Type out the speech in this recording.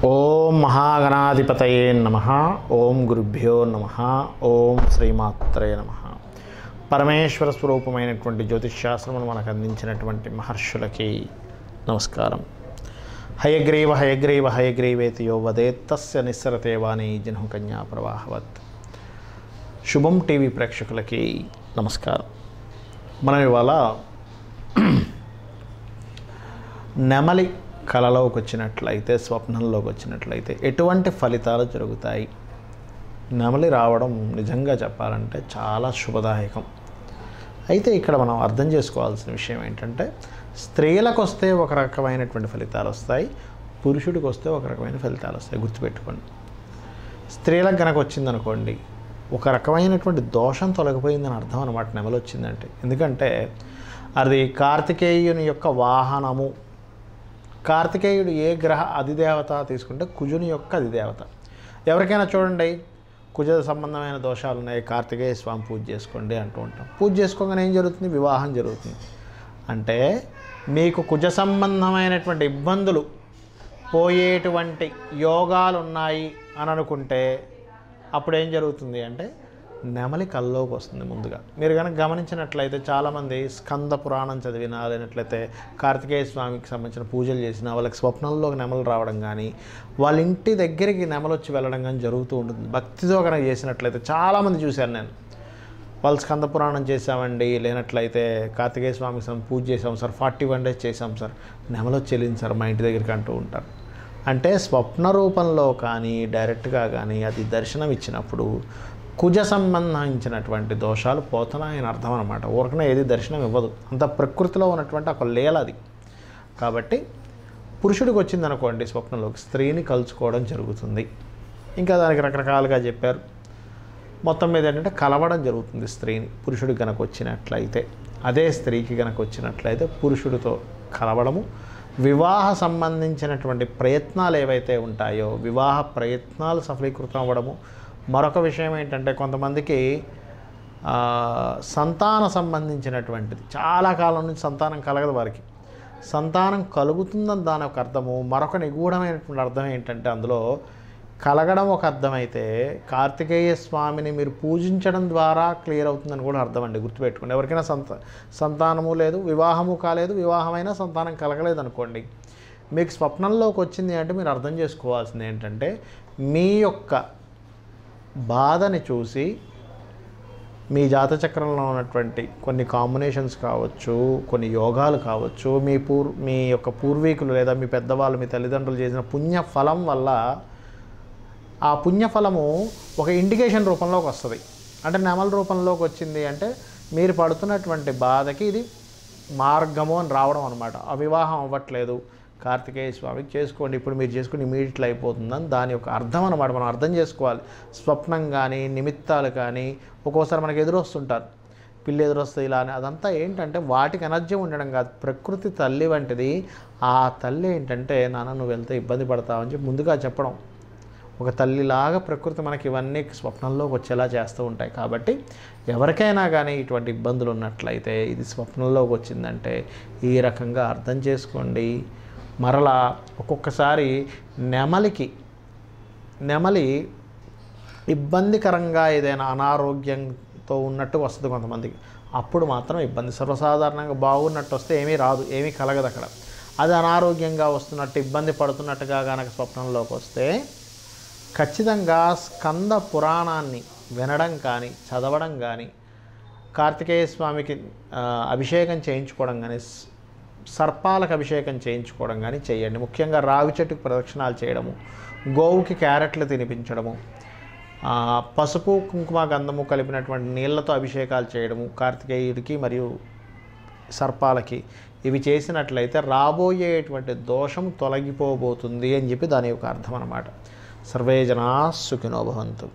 ఓం మహాగణాధిపతయే నమ ఓం గురుభ్యో నమ ఓం శ్రీమాత్రే నమ పరమేశ్వర స్వరూపమైనటువంటి జ్యోతిష్శాస్త్రమును మనకు అందించినటువంటి మహర్షులకి నమస్కారం హయగ్రీవ హయగ్రీవ హయగ్రీవేతి యో వదేత్ తస్య నిస్సరతే వాణి జన్హు కన్యా ప్రవాహవత్ శుభం టీవీ ప్రేక్షకులకి నమస్కారం మనం ఇవాళ నెమలి కలలోకి వచ్చినట్లయితే స్వప్నంలోకి వచ్చినట్లయితే ఎటువంటి ఫలితాలు జరుగుతాయి నెమలి రావడం నిజంగా చెప్పాలంటే చాలా శుభదాయకం అయితే ఇక్కడ మనం అర్థం చేసుకోవాల్సిన విషయం ఏంటంటే స్త్రీలకు వస్తే ఒక రకమైనటువంటి ఫలితాలు వస్తాయి పురుషుడికి వస్తే ఒక రకమైన ఫలితాలు వస్తాయి గుర్తుపెట్టుకోండి స్త్రీలకు కనుక వచ్చిందనుకోండి ఒక రకమైనటువంటి దోషం తొలగిపోయిందని అర్థం అనమాట నెమలి వచ్చిందంటే ఎందుకంటే అది కార్తికేయుని యొక్క వాహనము కార్తికేయుడు ఏ గ్రహ అధిదేవత తీసుకుంటే కుజుని యొక్క అధిదేవత ఎవరికైనా చూడండి కుజ సంబంధమైన దోషాలు ఉన్నాయి కార్తికేయ స్వామి పూజ చేసుకోండి అంటూ ఉంటాం పూజ చేసుకోగానే ఏం జరుగుతుంది వివాహం జరుగుతుంది అంటే మీకు కుజ సంబంధమైనటువంటి ఇబ్బందులు పోయేటువంటి యోగాలు ఉన్నాయి అని అనుకుంటే అప్పుడు ఏం జరుగుతుంది అంటే నెమలి కల్లోకి వస్తుంది ముందుగా మీరు కనుక గమనించినట్లయితే చాలామంది స్కంద పురాణం చదివినా లేనట్లయితే కార్తికేయ స్వామికి సంబంధించిన పూజలు చేసినా వాళ్ళకి స్వప్నంలోకి నెమలు రావడం కానీ వాళ్ళ ఇంటి దగ్గరికి నెమలు వచ్చి వెళ్ళడం కానీ జరుగుతూ ఉంటుంది భక్తితో కనుక చేసినట్లయితే చాలామంది చూశాను నేను వాళ్ళు స్కంద పురాణం చేసామండి లేనట్లయితే కార్తికేయ స్వామికి సం- పూజ చేసాం సార్ ఫార్టీ వన్ డేస్ చేసాం సార్ నెమలో చెల్లింది సార్ మా ఇంటి దగ్గరికి అంటూ ఉంటారు అంటే స్వప్న రూపంలో కానీ డైరెక్ట్గా కానీ అది దర్శనం ఇచ్చినప్పుడు కుజ సంబంధించినటువంటి దోషాలు పోతున్నాయని అర్థం అనమాట ఊరకనే ఏది దర్శనం ఇవ్వదు అంత ప్రకృతిలో ఉన్నటువంటి ఒక లీల అది కాబట్టి పురుషుడికి వచ్చిందనుకోండి స్వప్నంలోకి స్త్రీని కలుసుకోవడం జరుగుతుంది ఇంకా దానికి రకరకాలుగా చెప్పారు మొత్తం మీద ఏంటంటే కలవడం జరుగుతుంది స్త్రీని పురుషుడికి కనుక వచ్చినట్లయితే అదే స్త్రీకి కనుక వచ్చినట్లయితే పురుషుడితో కలవడము వివాహ సంబంధించినటువంటి ప్రయత్నాలు ఏవైతే ఉంటాయో వివాహ ప్రయత్నాలు సఫలీకృతం అవ్వడము మరొక విషయం ఏంటంటే కొంతమందికి ఆ, సంతాన సంబంధించినటువంటిది చాలా కాలం నుంచి సంతానం కలగదు వారికి సంతానం కలుగుతుందని దాని ఒక అర్థము మరొక నిగూఢమైనటువంటి అర్థం ఏంటంటే అందులో కలగడం ఒక అర్థమైతే కార్తికేయ స్వామిని మీరు పూజించడం ద్వారా క్లియర్ అవుతుందని కూడా అర్థం అండి గుర్తుపెట్టుకోండి ఎవరికైనా సంత సంతానము లేదు వివాహము కాలేదు వివాహమైనా సంతానం కలగలేదు అనుకోండి మీకు స్వప్నంలోకి వచ్చింది అంటే మీరు అర్థం చేసుకోవాల్సింది ఏంటంటే మీ యొక్క బాధని చూసి మీ జాతచక్రంలో ఉన్నటువంటి కొన్ని కాంబినేషన్స్ కావచ్చు కొన్ని యోగాలు కావచ్చు మీ పూర్ మీ యొక్క పూర్వీకులు లేదా మీ పెద్దవాళ్ళు మీ తల్లిదండ్రులు చేసిన పుణ్య ఫలం వల్ల ఆ పుణ్యఫలము ఒక ఇండికేషన్ రూపంలోకి వస్తుంది అంటే నెమల రూపంలోకి వచ్చింది అంటే మీరు పడుతున్నటువంటి బాధకి ఇది మార్గము అని రావడం అనమాట ఆ వివాహం అవ్వట్లేదు కార్తికేయ స్వామికి చేసుకోండి ఇప్పుడు మీరు చేసుకుని ఇమీడియట్లు అయిపోతుందని దాని యొక్క అర్థం అనమాట మనం అర్థం చేసుకోవాలి స్వప్నం కానీ నిమిత్తాలు కానీ ఒక్కోసారి మనకి ఎదురొస్తుంటారు పిల్లి ఎదురొస్తే ఇలా అని అదంతా ఏంటంటే వాటికి ఎనర్జీ ఉండడం కాదు ప్రకృతి తల్లి వంటిది ఆ తల్లి ఏంటంటే నాన్న నువ్వు వెళ్తే ఇబ్బంది పడతావని చెప్పి ముందుగా చెప్పడం ఒక తల్లిలాగా ప్రకృతి మనకి ఇవన్నీ స్వప్నంలోకి వచ్చేలా చేస్తూ ఉంటాయి కాబట్టి ఎవరికైనా కానీ ఇటువంటి ఇబ్బందులు ఉన్నట్లయితే ఇది స్వప్నంలోకి వచ్చిందంటే ఈ రకంగా అర్థం చేసుకోండి మరలా ఒక్కొక్కసారి నెమలికి నెమలి ఇబ్బందికరంగా ఏదైనా అనారోగ్యంతో ఉన్నట్టు వస్తుంది కొంతమందికి అప్పుడు మాత్రం ఇబ్బంది సర్వసాధారణంగా బాగున్నట్టు వస్తే ఏమీ రాదు ఏమీ కలగదు అక్కడ అది అనారోగ్యంగా వస్తున్నట్టు ఇబ్బంది పడుతున్నట్టుగా కనుక స్వప్నంలోకి వస్తే ఖచ్చితంగా స్కంద పురాణాన్ని వినడం కానీ చదవడం కానీ కార్తికేయ స్వామికి ఆ, అభిషేకం చేయించుకోవడం కానీ స్- సర్పాలకు అభిషేకం చేయించుకోవడం కానీ చేయండి ముఖ్యంగా రావి చెట్టుకు ప్రదక్షిణాలు చేయడము గోవుకి క్యారెట్లు తినిపించడము ఆ, పసుపు కుంకుమ గంధము కలిపినటువంటి నీళ్లతో అభిషేకాలు చేయడము కార్తికేయుడికి మరియు సర్పాలకి ఇవి చేసినట్లయితే రాబోయేటువంటి దోషం తొలగిపోబోతుంది అని చెప్పి దాని యొక్క అర్థం అన్నమాట సర్వే జనా సుఖినో భవంతు